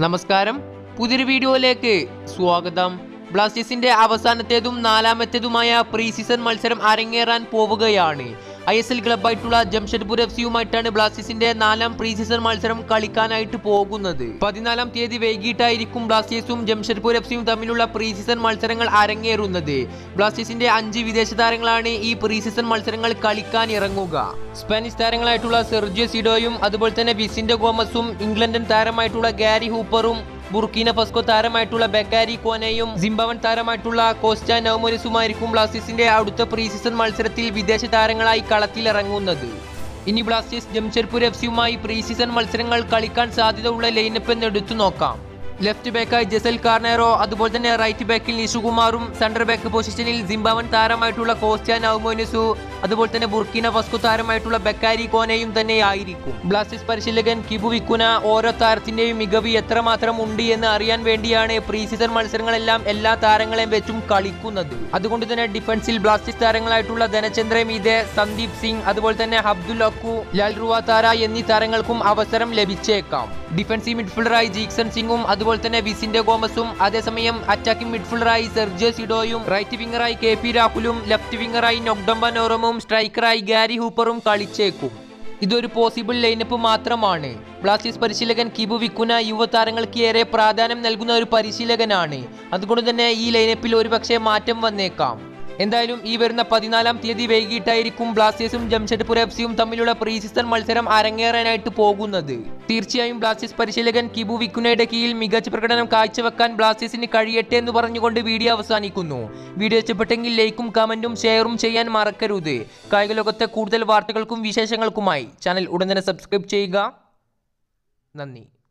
നമസ്കാരം പുതിയൊരു വീഡിയോയിലേക്ക് സ്വാഗതം ബ്ലാസ്റ്റേഴ്സിന്റെ അവസാനത്തേതും നാലാമത്തേതുമായ പ്രീ സീസൺ മത്സരം അരങ്ങേറാൻ പോവുകയാണ് ഐ എസ് എൽ ക്ലബായിട്ടുള്ള ജംഷഡ്പൂർ എഫ് സിയുമായിട്ടാണ് ബ്ലാസ്റ്റേഴ്സിന്റെ നാലാം പ്രീ സീസൺ മത്സരം കളിക്കാനായിട്ട് പോകുന്നത് പതിനാലാം തീയതി വൈകിട്ടായിരിക്കും ബ്ലാസ്റ്റേഴ്സും ജംഷഡ്പൂർ എഫ് സിയും തമ്മിലുള്ള പ്രീ സീസൺ മത്സരങ്ങൾ അരങ്ങേറുന്നത് ബ്ലാസ്റ്റേഴ്സിന്റെ അഞ്ച് വിദേശ താരങ്ങളാണ് ഈ പ്രീ സീസൺ മത്സരങ്ങൾ കളിക്കാൻ ഇറങ്ങുക സ്പാനിഷ് താരങ്ങളായിട്ടുള്ള സെർജിയോ സിഡോയും അതുപോലെ തന്നെ വിസിന്റെ ഗോമസും ഇംഗ്ലണ്ടൻ താരമായിട്ടുള്ള ഗാരി ഹൂപ്പറും ബുർക്കീന ഫസ്കോ താരമായിട്ടുള്ള ബെക്കാരി കോനയും സിംബവൻ താരമായിട്ടുള്ള കോസ്റ്റ നൗമോനിസുമായിരിക്കും ബ്ലാസ്റ്റേഴ്സിന്റെ അടുത്ത പ്രീ സീസൺ മത്സരത്തിൽ വിദേശ താരങ്ങളായി കളത്തിലിറങ്ങുന്നത് ഇനി ബ്ലാസ്റ്റേഴ്സ് ജംഷഡ്പൂർ എഫ് സിയുമായി പ്രീ സീസൺ മത്സരങ്ങൾ കളിക്കാൻ സാധ്യതയുള്ള ലൈനപ്പ് എന്ന് എടുത്തു നോക്കാം ലെഫ്റ്റ് ബാക്കായി ജസൽ കാർണേറോ അതുപോലെ തന്നെ റൈറ്റ് ബാക്കിൽ നിഷുകുമാറും സെന്റർ ബാക്ക് പൊസിഷനിൽ സിംബാവൻ താരമായിട്ടുള്ള കോസ്റ്റ്യാൻ ഔമോനുസു അതുപോലെ തന്നെ ബുർക്കിന ഫസ്കു താരമായിട്ടുള്ള ബക്കാരി കോനയും തന്നെ ആയിരിക്കും ബ്ലാസ്റ്റേഴ്സ് പരിശീലകൻ കിബു വിക്കുന ഓരോ താരത്തിന്റെയും മികവ് എത്രമാത്രം ഉണ്ട് എന്ന് അറിയാൻ വേണ്ടിയാണ് പ്രീ സീസൺ മത്സരങ്ങളെല്ലാം എല്ലാ താരങ്ങളെയും വെച്ചും കളിക്കുന്നത് അതുകൊണ്ട് തന്നെ ഡിഫൻസിൽ ബ്ലാസ്റ്റേഴ്സ് താരങ്ങളായിട്ടുള്ള ധനചന്ദ്ര മീതെ സന്ദീപ് സിംഗ് അതുപോലെ തന്നെ അബ്ദുൽ അക്കു ലാൽ റുവ താര എന്നീ താരങ്ങൾക്കും അവസരം ലഭിച്ചേക്കാം ഡിഫൻസീവ് മിഡ്ഫീൽഡറായി ജീക്സൺ സിംഗും അതുപോലെ തന്നെ വിസിന്റെ ഗോമസും അതേസമയം അറ്റാക്കിംഗ് മിഡ്ഫീൽഡറായി സെർജിയോ സിഡോയും റൈറ്റ് വിംഗറായി കെ പി രാഹുലും ലെഫ്റ്റ് വിംഗറായി നൊക്ഡംബ നോറമും സ്ട്രൈക്കറായി ഗാരി ഹൂപ്പറും കളിച്ചേക്കും ഇതൊരു പോസിബിൾ ലൈനപ്പ് മാത്രമാണ് ബ്ലാസ്റ്റേഴ്സ് പരിശീലകൻ കിബു വിക്കുന യുവതാരങ്ങൾക്ക് ഏറെ പ്രാധാന്യം നൽകുന്ന ഒരു പരിശീലകനാണ് അതുകൊണ്ട് തന്നെ ഈ ലൈനപ്പിൽ ഒരുപക്ഷെ മാറ്റം വന്നേക്കാം എന്തായാലും ഈ വരുന്ന പതിനാലാം തീയതി വൈകിട്ടായിരിക്കും ബ്ലാസ്റ്റേഴ്സും ജംഷഡ്പൂർ എഫ് സിയും തമ്മിലുള്ള പ്രീ സീസൺ മത്സരം അരങ്ങേറാനായിട്ട് പോകുന്നത് തീർച്ചയായും ബ്ലാസ്റ്റേഴ്സ് പരിശീലകൻ കിബു വിക്കുനയുടെ കീഴിൽ മികച്ച പ്രകടനം കാഴ്ചവെക്കാൻ ബ്ലാസ്റ്റേഴ്സിന് കഴിയട്ടെ എന്ന് പറഞ്ഞുകൊണ്ട് വീഡിയോ അവസാനിക്കുന്നു വീഡിയോ ഇഷ്ടപ്പെട്ടെങ്കിൽ ലൈക്കും കമന്റും ഷെയറും ചെയ്യാൻ മറക്കരുത് കായിക ലോകത്തെ കൂടുതൽ വാർത്തകൾക്കും വിശേഷങ്ങൾക്കുമായി ചാനൽ ഉടൻ തന്നെ സബ്സ്ക്രൈബ് ചെയ്യുക നന്ദി